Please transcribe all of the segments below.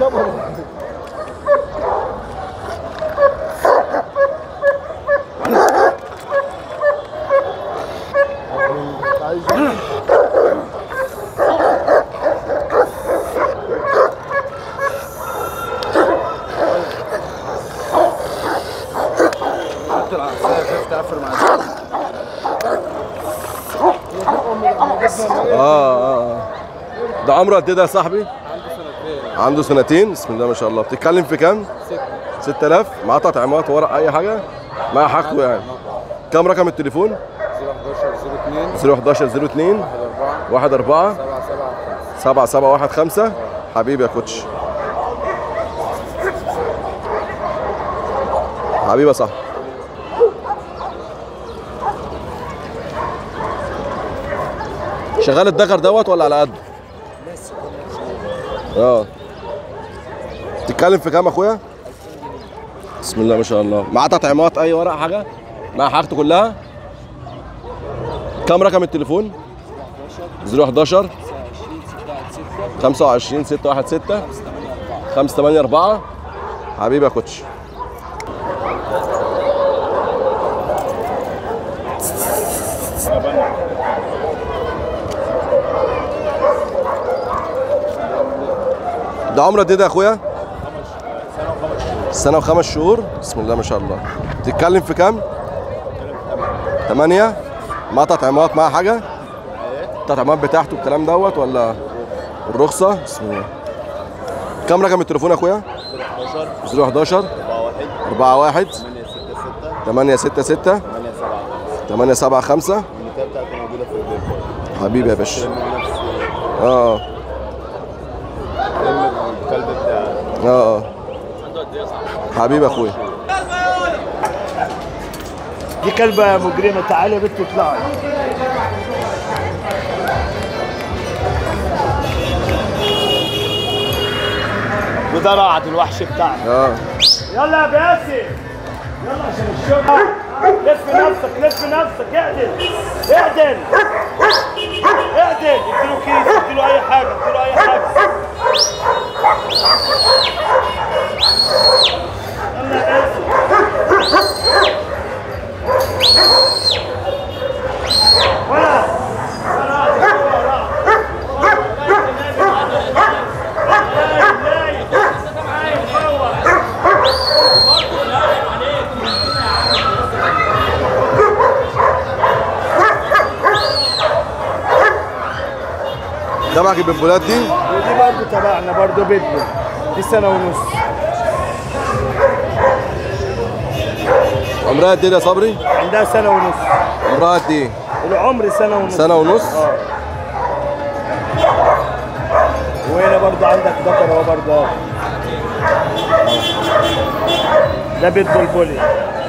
يابا عايز حط العصايه كيف تقفل مع اه اه ده عمره قد ايه ده يا صاحبي؟ عنده سنتين عنده سنتين بسم الله ما شاء الله بتتكلم في كام؟ 6000 معاه تطعيمات ورق اي حاجه؟ معاه حاجته يعني كام رقم التليفون؟ 011 02 011 02 1 4 14 7 7 5 7715 حبيبي يا كوتش حبيبي يا صاحبي شغال الدكر دوت ولا على قد؟ اه تتكلم في كام اخويا؟ بسم الله ما شاء الله معاه تطعيمات اي ورق حاجه؟ معاه حاجته كلها؟ كام رقم التليفون؟ 011 25 616 584 حبيبي يا كوتش ده عمره قد ايه ده يا اخويا؟ سنة وخمس شهور بسم الله ما شاء الله تتكلم في كام؟ ثمانية مع تطعيمات مع حاجة؟ التطعيمات بتاعته الكلام دوت ولا الرخصة؟ بسم الله كم رقم التليفون يا اخويا؟ 011 41 866 866 875 النتايه بتاعته موجوده في البيت حبيبي يا باشا نفس اه اه الكلب بتاعه اه اه حبيبي يا اخويا دي كلبة مجرمة تعالي يا بنت اطلعي وده رعد الوحش بتاعنا اه يلا يا باسم يلا عشان الشغل لف نفسك لف نفسك اعدل اعدل اعدل اديله كيس اديله اي حاجه اديله اي حاجه يلا يا باسم ولا ولا ولا ده معك البنبولات دي ودي برضه تبعنا برضه بدل دي سنة ونص عمرها قد ايه يا صبري؟ عندها سنة ونص عمرها قد ايه؟ العمر سنة ونص سنة ونص؟ اه وهنا برضه عندك ذكر اهو برضه اهو ده بيت بلبلي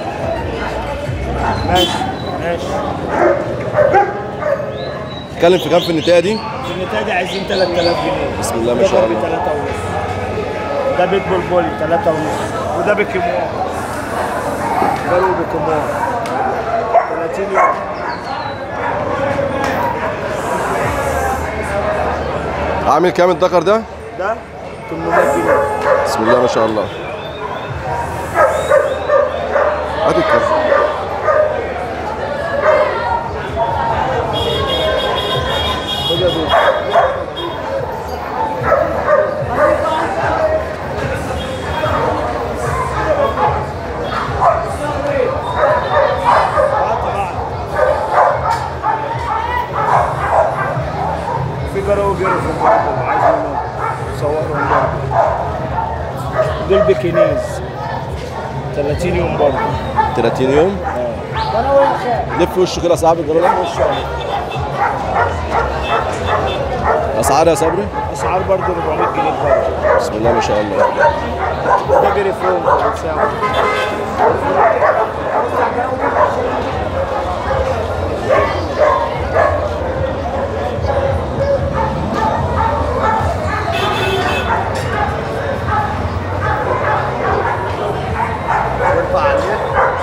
ماشي ماشي تتكلم في كام في النتايه دي؟ في النتاية دي عايزين 3000 جنيه بسم الله ما شاء الله. 3 ونص ده بيت بلبلي 3 ونص وده بكيمون ده له بكيمون 30 يوم عامل كام الدكر ده؟ ده 800 جنيه بسم الله ما شاء الله هات الكرت خد يا بيه في جرو جرو في الموضوع عايز منهم صورهم برضه دول بكنيز 30 يوم برضه 30 يوم لف وشه كده يا صاحبي الجرار ده اسعار يا صبري اسعار برضه 400 جنيه برضه بسم الله ما شاء الله ده جريفون بتساوي يرفع عليه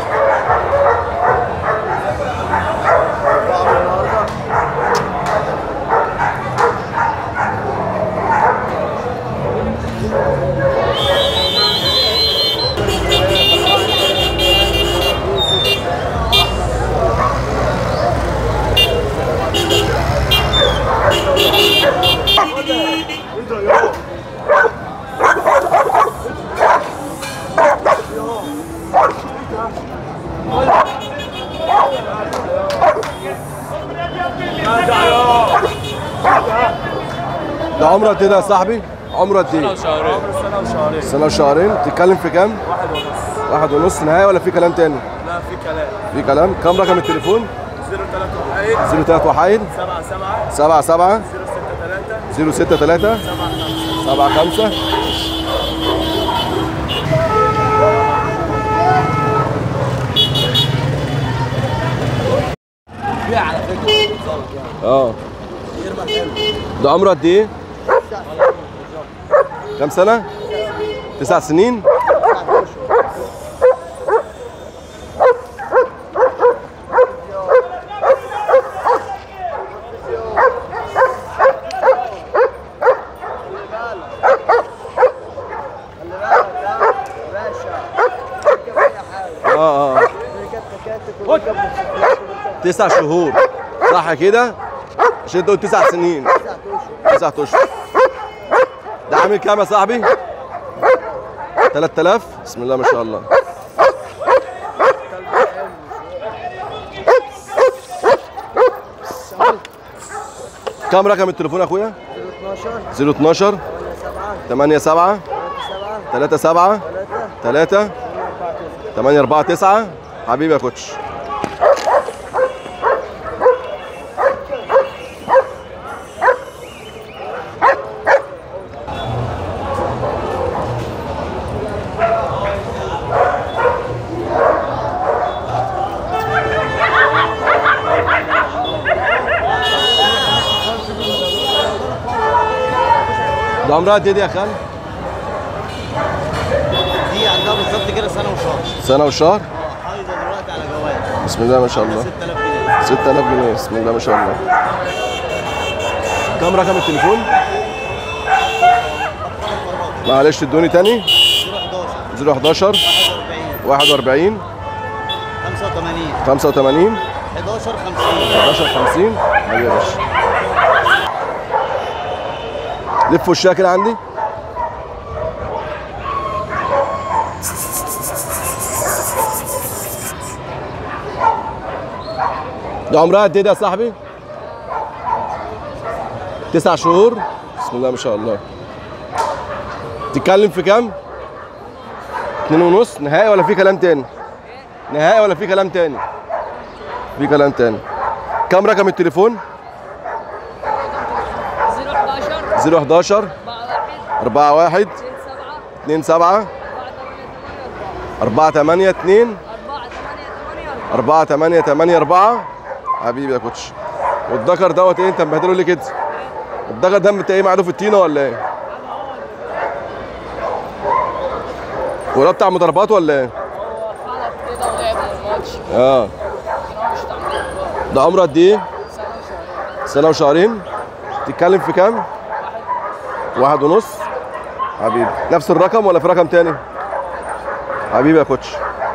يرفعه النهارده ده عمره قد ايه ده يا صاحبي؟ عمره قد ايه؟ سنة وشهرين سنة وشهرين تتكلم في كام؟ واحد ونص واحد ونص نهاية ولا في كلام تاني؟ لا في كلام في كلام كم رقم التليفون؟ 03 03 وحيد 7 7 7 7 06 3 0 6 3 7 5 اه ده عمره قد ايه؟ كم سنة؟ تسع سنين؟ اه اه تسع شهور صح كده؟ عشان انت قلت تسع سنين تسع اشهر ده عامل كام يا صاحبي؟ 3000 بسم الله ما شاء الله كم رقم التليفون يا اخويا؟ 012 8 7 3 7 3 8 4 9 حبيبي يا كوتش ده عمرها قد ايه دي يا خال؟ دي عندها بالظبط كده سنه وشهر سنة وشهر حايضه دلوقتي على جواز بسم الله ما شاء الله 6000 جنيه 6000 جنيه بسم الله ما شاء الله كم رقم التليفون؟ معلش ادوني تاني 011 011 41 41 85 85 11 50 11 50 هيا يا باشا لف وشها كده عندي ده عمرها قد ايه ده يا صاحبي؟ تسع شهور بسم الله ما شاء الله تتكلم في كام؟ اتنين ونص نهائي ولا في كلام تاني؟ نهائي ولا في كلام تاني؟ في كلام تاني كم رقم التليفون؟ 011 011 4 1 41 2 7 2 7 4 8 8 4 8 2 4 8 8 4 8 8 4 حبيبي يا كوتش والدكر دوت ايه انت مبهدله ليه كده؟ الدكر ده انت ايه معدوه في الطينه ولا ايه؟ ولا بتاع مضاربات ولا ايه؟ خلط كده ولعب الماتش اه ده عمره قد ايه؟ سنة وشهرين تتكلم في كام؟ واحد ونص حبيبي نفس الرقم ولا في رقم تاني؟ حبيبي يا كوتش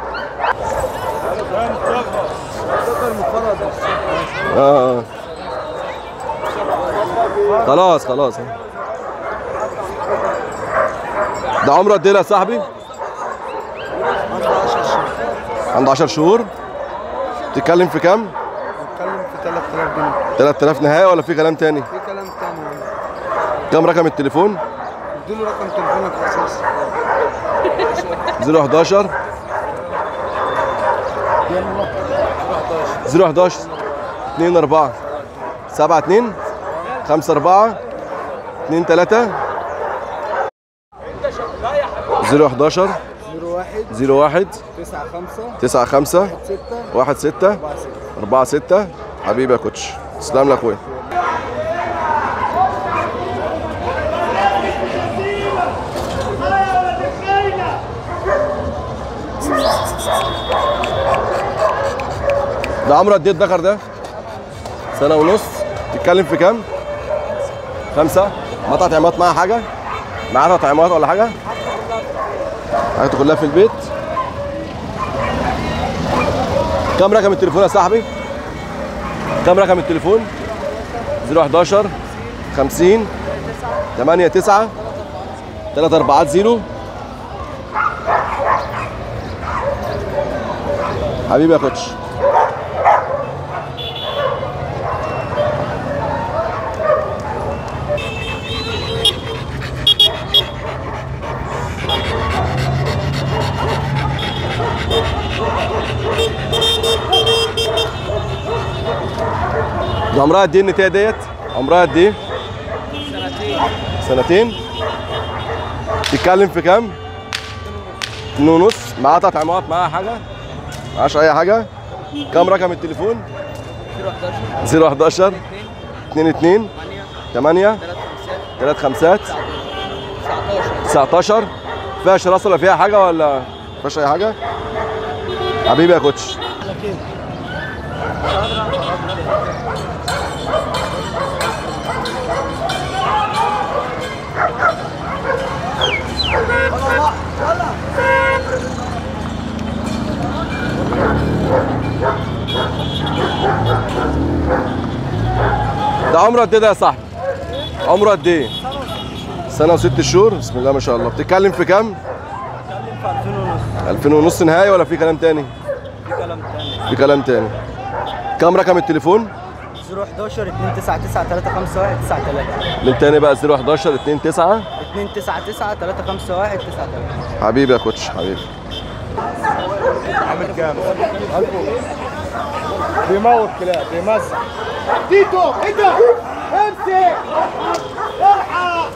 اه آه. خلاص خلاص ده عمره قد ايه يا صاحبي؟ عنده 10 شهور تتكلم في كام؟ بتكلم في 3000 جنيه 3000 نهائي ولا في كلام تاني؟ في كلام تاني كم رقم التليفون؟ اديله رقم تليفونك اساسي 011 011 2 4 7 2 5 4 2 3 011 01 01 9 5 9 5 6 1 6 4 6 حبيبي يا كوتش تسلم لك يا اخويا ده عمره قد ايه الدكر ده؟ سنة ونص تتكلم في كام؟ خمسة؟ ما تطعيمات معاها حاجة؟ معاه تطعيمات ولا حاجه حاجته كلها في البيت كم رقم التليفون يا صاحبي كم رقم التليفون 011 50 8 9 3 4 0 حبيبي يا كوتش ده عمرها قد ايه النتايه ديت؟ عمرها قد ايه؟ سنتين سنتين تتكلم في كام؟ اتنين ونص معاها تطعيمات معاها حاجة؟ معاش أي حاجة؟ كام رقم التليفون؟ 011 011 22 8 3 5 19 فيها شراسة ولا فيها حاجة ولا مفيهاش أي حاجة؟ حبيبي يا كوتش ده عمره قد ايه ده يا صاحبي؟ عمره قد ايه؟ سنة وست شهور بسم الله ما شاء الله بتتكلم في كام؟ في 2000 ونص 2000 ونص نهائي ولا في كلام تاني؟ في كلام تاني في كلام تاني كام رقم التليفون؟ 011 299 351 93 من تاني بقى 011 2 9 299 351 93 حبيبي يا كوتش حبيبي عامل كام؟ بيموت كلاب بيمزع تيتو انت امسك الحق